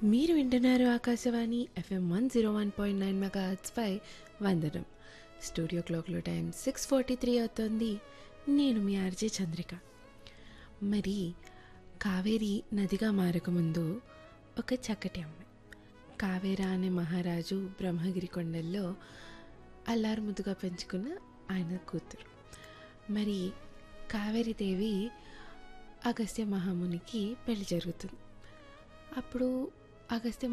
మీరు వింటున్నారు Akashvani FM one zero one point nine mega పై వందనం స్టూడియో క్లాక్లో టైం సిక్స్ ఫార్టీ త్రీ అవుతుంది నేను మీ ఆర్జే చంద్రిక మరి కావేరి నదిగా మారకముందు ఒక చక్కటి అమ్మాయి కావేరా అనే మహారాజు బ్రహ్మగిరి కొండల్లో అల్లారు ముద్దుగా పెంచుకున్న ఆయన కూతురు మరి కావేరి దేవి అగస్త్య మహామునికి పెళ్లి జరుగుతుంది అప్పుడు అగస్త్య